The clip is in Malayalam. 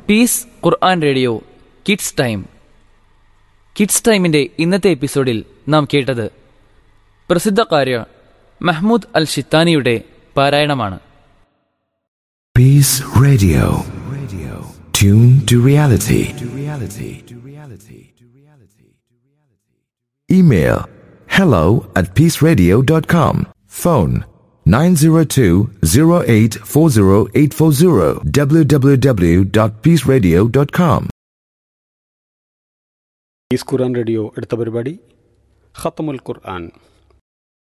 Piece Quran radio kids time kids ടൈമിന്റെ ഇന്നത്തെ എപ്പിസോഡിൽ നാം കേട്ടത് പ്രസിദ്ധകാര്യ മഹ്മൂദ് അൽ ഷിത്താനിയുടെ പാരായണമാണ് Peace Radio. Radio. Tune to reality. To reality. To reality. To reality. Email hello at peaceradio.com. Phone 902-0840840 www.peaceradio.com. Peace Quran radio എടുത്ത പരിപാടി ഖത്തമുൽ ഖുർആൻ